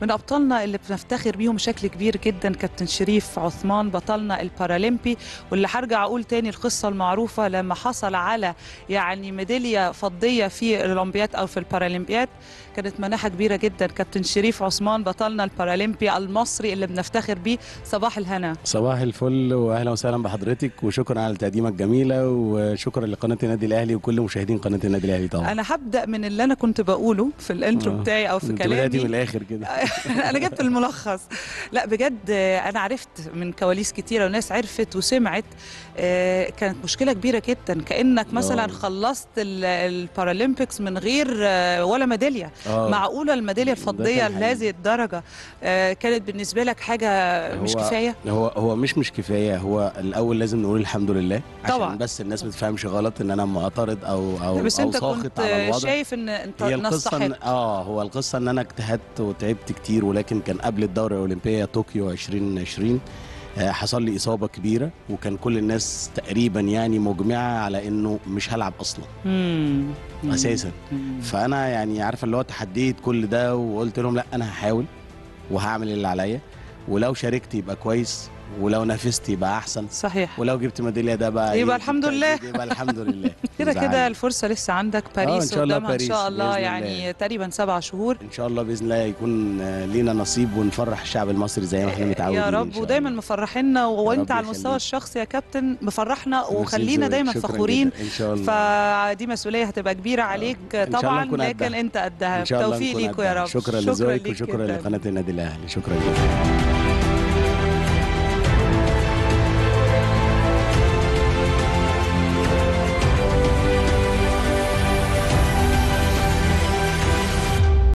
من ابطالنا اللي بنفتخر بيهم بشكل كبير جدا كابتن شريف عثمان بطلنا البارالمبي واللي هرجع اقول تاني القصه المعروفه لما حصل على يعني ميداليه فضيه في الاولمبياد او في البارالمبياد كانت مناحه كبيره جدا كابتن شريف عثمان بطلنا البارالمبي المصري اللي بنفتخر بيه صباح الهنا صباح الفل واهلا وسهلا بحضرتك وشكرا على التقديمه الجميله وشكرا لقناه النادي الاهلي وكل مشاهدين قناه النادي الاهلي طبعا انا هبدا من اللي انا كنت بقوله في الانترو آه. بتاعي او في انت بدأتي كلامي من الاخر كده انا جبت الملخص لا بجد آه، انا عرفت من كواليس كتيره وناس عرفت وسمعت آه، كانت مشكله كبيره جدا كانك مثلا آه. خلصت ال- البارالمبيكس من غير آه، ولا ميداليه آه. معقوله الميداليه ده الفضيه كان حقيقي. لهذه الدرجه آه، كانت بالنسبه لك حاجه مش هو- كفايه هو هو مش مش كفايه هو الاول لازم نقول الحمد لله عشان طبعاً. بس الناس ما تفهمش غلط ان انا معترض او او بس او انت ساخط كنت على الوضع شايف ان انت هي القصه إن نستحق اه هو القصه ان انا اجتهدت وتعبت كتير ولكن كان قبل الدوره الاولمبيه طوكيو 2020 آه، حصل لي اصابه كبيره وكان كل الناس تقريبا يعني مجمعه على انه مش هلعب اصلا مم. مم. اساسا مم. فانا يعني عارفه اللي هو تحديت كل ده وقلت لهم لا انا هحاول وهعمل اللي عليا ولو شاركت يبقى كويس ولو نافست يبقى احسن صحيح ولو جبت ميداليه ده بقى يبقى إيه، الحمد بالتأكيد لله. يبقى الحمد لله كده مزعلني. كده الفرصه لسه عندك باريس إن شاء الله قدامها ان باريس شاء الله بإذن يعني الله. تقريبا سبع شهور ان شاء الله باذن الله يكون آه، لينا نصيب ونفرح الشعب المصري زي ما احنا متعودين يا إن رب شاء ودايما الله. مفرحينا وانت رب على المستوى يخليك. الشخصي يا كابتن مفرحنا ميرسي وخلينا لذوقك. دايما شكراً فخورين جداً. ان شاء الله فدي مسؤوليه هتبقى كبيره عليك إن شاء الله طبعا نكون لكن قدها. انت قدها ان شاء الله توفيق نكون ليكوا يا قدها. رب شكرا لذوقك ليك وشكرا جداً. لقناه النادي الاهلي شكرا جدا